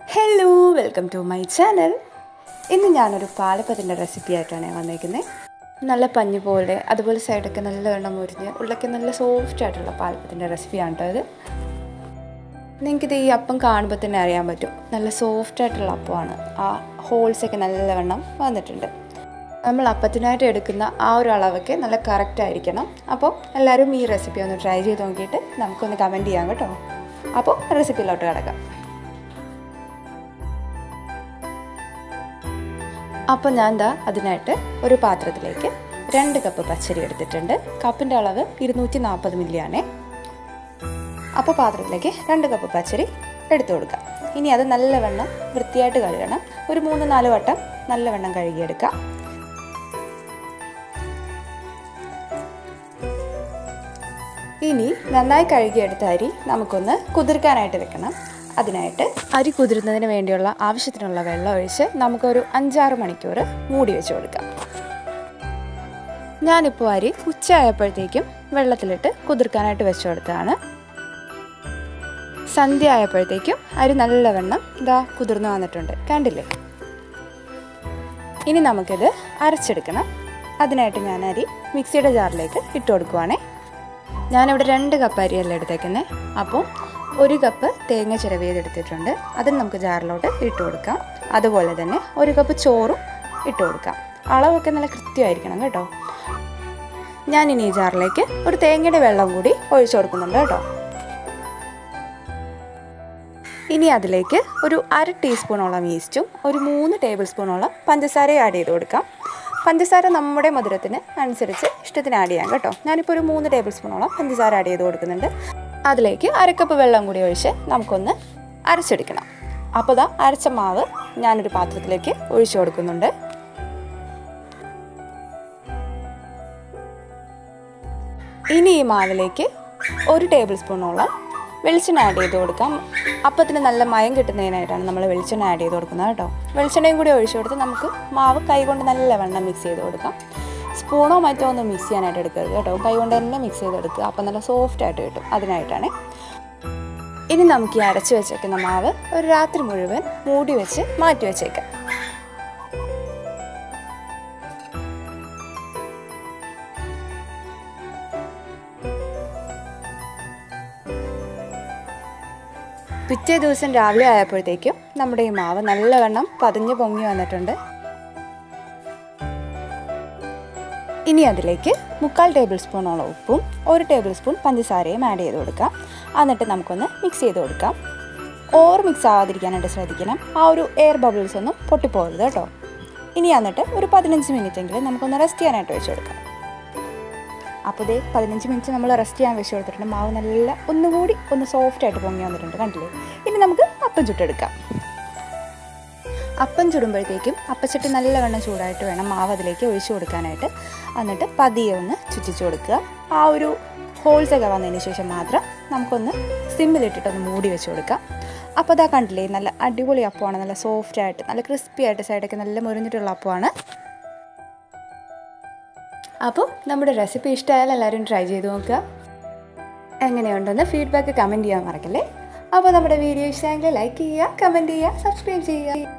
hello welcome to my channel ഇന്ന് ഞാനൊരു പാലപ്പത്തിൻ്റെ recipe ആയിട്ടാണ് വന്നേക്കുന്നത് നല്ല പഞ്ഞു പോലെ അതുപോലെ സൈഡൊക്കെ നല്ല വെള്ളം മുരിഞ്ഞ് ഉള്ളൊക്കെ നല്ല സോഫ്റ്റ് ആയിട്ടുള്ള പാലപ്പത്തിൻ്റെ റെസിപ്പിയാണ് കേട്ടോ ഇത് നിങ്ങൾക്കിത് ഈ അപ്പം കാണുമ്പോൾ തന്നെ അറിയാൻ പറ്റും നല്ല സോഫ്റ്റ് ആയിട്ടുള്ള അപ്പമാണ് ആ ഹോൾസൊക്കെ നല്ലവണ്ണം വന്നിട്ടുണ്ട് നമ്മൾ അപ്പത്തിനായിട്ട് എടുക്കുന്ന ആ ഒരു അളവൊക്കെ നല്ല കറക്റ്റ് ആയിരിക്കണം അപ്പോൾ എല്ലാവരും ഈ റെസിപ്പി ഒന്ന് ട്രൈ ചെയ്ത് നോക്കിയിട്ട് നമുക്കൊന്ന് കമൻറ്റ് ചെയ്യാം കേട്ടോ അപ്പോൾ റെസിപ്പിയിലോട്ട് കിടക്കാം അപ്പോൾ ഞാൻ എന്താ അതിനായിട്ട് ഒരു പാത്രത്തിലേക്ക് രണ്ട് കപ്പ് പച്ചരി എടുത്തിട്ടുണ്ട് കപ്പിൻ്റെ അളവ് ഇരുന്നൂറ്റി നാൽപ്പത് മില്ലിയാണേ അപ്പോൾ പാത്രത്തിലേക്ക് രണ്ട് കപ്പ് പച്ചരി എടുത്തു കൊടുക്കാം ഇനി അത് നല്ലവണ്ണം വൃത്തിയായിട്ട് കഴുകണം ഒരു മൂന്ന് നാല് വട്ടം നല്ലവണ്ണം കഴുകിയെടുക്കാം ഇനി നന്നായി കഴുകിയെടുത്ത അരി നമുക്കൊന്ന് കുതിർക്കാനായിട്ട് വെക്കണം അതിനായിട്ട് അരി കുതിരുന്നതിന് വേണ്ടിയുള്ള ആവശ്യത്തിനുള്ള വെള്ളം ഒഴിച്ച് നമുക്കൊരു അഞ്ചാറ് മണിക്കൂർ മൂടി വെച്ച് കൊടുക്കാം ഞാനിപ്പോൾ അരി ഉച്ചയായപ്പോഴത്തേക്കും വെള്ളത്തിലിട്ട് കുതിർക്കാനായിട്ട് വെച്ച് കൊടുത്തതാണ് സന്ധ്യ ആയപ്പോഴത്തേക്കും അരി നല്ലവണ്ണം ഇതാ കുതിർന്നു വന്നിട്ടുണ്ട് കണ്ടില്ലേ ഇനി നമുക്കിത് അരച്ചെടുക്കണം അതിനായിട്ട് ഞാൻ അരി മിക്സിയുടെ ജാറിലേക്ക് ഇട്ട് കൊടുക്കുവാണേ ഞാനിവിടെ രണ്ട് കപ്പ് അരിയല്ല എടുത്തേക്കുന്നത് അപ്പോൾ ഒരു കപ്പ് തേങ്ങ ചിരവിയതെടുത്തിട്ടുണ്ട് അതിന് നമുക്ക് ജാറിലോട്ട് ഇട്ട് കൊടുക്കാം അതുപോലെ തന്നെ ഒരു കപ്പ് ചോറും ഇട്ട് കൊടുക്കാം അളവൊക്കെ നല്ല കൃത്യമായിരിക്കണം കേട്ടോ ഞാനിനി ഈ ജാറിലേക്ക് ഒരു തേങ്ങയുടെ വെള്ളം കൂടി ഒഴിച്ചു കൊടുക്കുന്നുണ്ട് കേട്ടോ ഇനി അതിലേക്ക് ഒരു അര ടീസ്പൂണോളം ഈസ്റ്റും ഒരു മൂന്ന് ടേബിൾ സ്പൂണോളം പഞ്ചസാരയും ആഡ് ചെയ്ത് കൊടുക്കാം പഞ്ചസാര നമ്മുടെ മധുരത്തിന് അനുസരിച്ച് ഇഷ്ടത്തിന് ആഡ് ചെയ്യാം കേട്ടോ ഞാനിപ്പോൾ ഒരു മൂന്ന് ടേബിൾ സ്പൂണോളം പഞ്ചസാര ആഡ് ചെയ്ത് കൊടുക്കുന്നുണ്ട് അതിലേക്ക് അരക്കപ്പ് വെള്ളം കൂടി ഒഴിച്ച് നമുക്കൊന്ന് അരച്ചെടുക്കണം അപ്പോൾ ദാ അരച്ച മാവ് ഞാനൊരു പാത്രത്തിലേക്ക് ഒഴിച്ചു കൊടുക്കുന്നുണ്ട് ഇനി ഈ മാവിലേക്ക് ഒരു ടേബിൾ സ്പൂണോളം വെളിച്ചെണ്ണ ആഡ് ചെയ്ത് കൊടുക്കാം അപ്പത്തിന് നല്ല മയം കിട്ടുന്നതിനായിട്ടാണ് നമ്മൾ വെളിച്ചെണ്ണ ആഡ് ചെയ്ത് കൊടുക്കുന്നത് കേട്ടോ വെളിച്ചെണ്ണയും കൂടി ഒഴിച്ചു കൊടുത്ത് നമുക്ക് മാവ് കൈകൊണ്ട് നല്ലവണ്ണം മിക്സ് ചെയ്ത് കൊടുക്കാം സ്പൂണോ മറ്റോ ഒന്നും മിക്സ് ചെയ്യാനായിട്ട് എടുക്കരുത് കേട്ടോ കൈകൊണ്ട് തന്നെ മിക്സ് ചെയ്തെടുക്കുക അപ്പം നല്ല സോഫ്റ്റ് ആയിട്ട് കിട്ടും അതിനായിട്ടാണ് ഇനി നമുക്ക് ഈ അരച്ച് വെച്ചേക്കുന്ന മാവ് ഒരു രാത്രി മുഴുവൻ മൂടി വെച്ച് മാറ്റി വെച്ചേക്കാം പിറ്റേ ദിവസം രാവിലെ ആയപ്പോഴത്തേക്കും നമ്മുടെ ഈ മാവ് നല്ലവണ്ണം പതിഞ്ഞ് പൊങ്ങി വന്നിട്ടുണ്ട് ഇനി അതിലേക്ക് മുക്കാൽ ടേബിൾ സ്പൂണോളം ഉപ്പും ഒരു ടേബിൾ സ്പൂൺ പഞ്ചസാരയും ആഡ് ചെയ്ത് കൊടുക്കാം എന്നിട്ട് നമുക്കൊന്ന് മിക്സ് ചെയ്ത് കൊടുക്കാം ഓവർ മിക്സ് ആവാതിരിക്കാനായിട്ട് ശ്രദ്ധിക്കണം ആ ഒരു എയർ ബബിൾസ് ഒന്നും പൊട്ടിപ്പോകരുത് കേട്ടോ ഇനി എന്നിട്ട് ഒരു പതിനഞ്ച് മിനിറ്റ് എങ്കിലും നമുക്കൊന്ന് റെസ്റ്റ് ചെയ്യാനായിട്ട് വെച്ച് കൊടുക്കാം അപ്പോൾ ഇതേ പതിനഞ്ച് മിനിറ്റ് നമ്മൾ റെസ്റ്റ് ചെയ്യാൻ വെച്ച് കൊടുത്തിട്ടുണ്ട് മാവ് നല്ല ഒന്നുകൂടി ഒന്ന് സോഫ്റ്റ് ആയിട്ട് പൊങ്ങി വന്നിട്ടുണ്ട് കണ്ടില്ലേ ഇനി നമുക്ക് അപ്പം ചുട്ടെടുക്കാം അപ്പം ചുടുമ്പോഴത്തേക്കും അപ്പച്ചട്ടി നല്ലവണ്ണം ചൂടായിട്ട് വേണം മാവ് അതിലേക്ക് ഒഴിച്ചു കൊടുക്കാനായിട്ട് എന്നിട്ട് പതിയെ ഒന്ന് ചുറ്റിച്ചു കൊടുക്കുക ആ ഒരു ഹോൾസ് ഒക്കെ വന്നതിന് ശേഷം മാത്രം നമുക്കൊന്ന് സിമ്മിലിട്ടിട്ടൊന്ന് മൂടി വെച്ച് കൊടുക്കാം അപ്പോൾ അതാ കണ്ടില്ലേ നല്ല അടിപൊളി അപ്പമാണ് നല്ല സോഫ്റ്റ് ആയിട്ട് നല്ല ക്രിസ്പി ആയിട്ട് സൈഡൊക്കെ നല്ല മുരിഞ്ഞിട്ടുള്ള അപ്പമാണ് അപ്പോൾ നമ്മുടെ റെസിപ്പി ഇഷ്ടമായാൽ എല്ലാവരും ട്രൈ ചെയ്ത് നോക്കുക എങ്ങനെയുണ്ടെന്ന് ഫീഡ്ബാക്ക് കമൻറ്റ് ചെയ്യാൻ മറക്കല്ലേ അപ്പോൾ നമ്മുടെ വീഡിയോ ഇഷ്ടമെങ്കിൽ ലൈക്ക് ചെയ്യുക കമൻറ്റ് ചെയ്യുക സബ്സ്ക്രൈബ് ചെയ്യുക